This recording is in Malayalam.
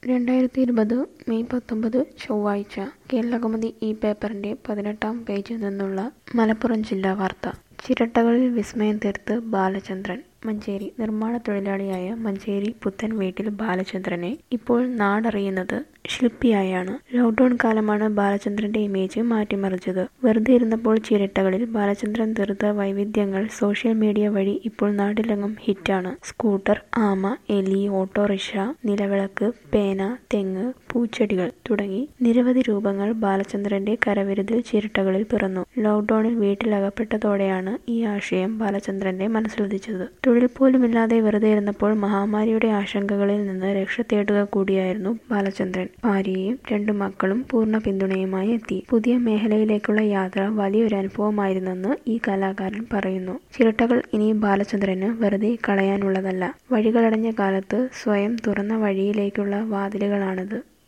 രണ്ടായിരത്തി ഇരുപത് മെയ് പത്തൊമ്പത് ചൊവ്വാഴ്ച കേരളകൗമുദി ഈ പേപ്പറിന്റെ പതിനെട്ടാം പേജിൽ നിന്നുള്ള മലപ്പുറം ജില്ലാ വാർത്ത ചിരട്ടകളിൽ വിസ്മയം തീർത്ത് ബാലചന്ദ്രൻ മഞ്ചേരി നിർമ്മാണ തൊഴിലാളിയായ മഞ്ചേരി പുത്തൻ വീട്ടിൽ ബാലചന്ദ്രനെ ഇപ്പോൾ നാടറിയുന്നത് ശില്പിയായാണ് ലോക്ക്ഡൌൺ കാലമാണ് ബാലചന്ദ്രന്റെ ഇമേജ് മാറ്റിമറിച്ചത് വെറുതെ ഇരുന്നപ്പോൾ ചിരട്ടകളിൽ ബാലചന്ദ്രൻ തീർത്ത വൈവിധ്യങ്ങൾ സോഷ്യൽ മീഡിയ വഴി ഇപ്പോൾ നാട്ടിലെങ്ങും ഹിറ്റാണ് സ്കൂട്ടർ ആമ എലി ഓട്ടോറിക്ഷ നിലവിളക്ക് പേന തെങ്ങ് പൂച്ചെടികൾ തുടങ്ങി നിരവധി രൂപങ്ങൾ ബാലചന്ദ്രന്റെ കരവിരുതിൽ ചിരട്ടകളിൽ പിറന്നു ലോക്ക്ഡൌണിൽ വീട്ടിലകപ്പെട്ടതോടെയാണ് ഈ ആശയം ബാലചന്ദ്രന്റെ മനസ്സിലുദിച്ചത് തൊഴിൽ പോലുമില്ലാതെ വെറുതെ ഇരുന്നപ്പോൾ മഹാമാരിയുടെ ആശങ്കകളിൽ നിന്ന് രക്ഷ തേടുക കൂടിയായിരുന്നു ബാലചന്ദ്രൻ ഭാര്യയും രണ്ടു മക്കളും പൂർണ്ണ പിന്തുണയുമായി എത്തി പുതിയ മേഖലയിലേക്കുള്ള യാത്ര വലിയൊരു അനുഭവമായിരുന്നെന്ന് ഈ കലാകാരൻ പറയുന്നു ചിരട്ടകൾ ഇനി ബാലചന്ദ്രന് വെറുതെ കളയാനുള്ളതല്ല വഴികളടഞ്ഞ കാലത്ത് സ്വയം തുറന്ന വഴിയിലേക്കുള്ള വാതിലുകളാണിത്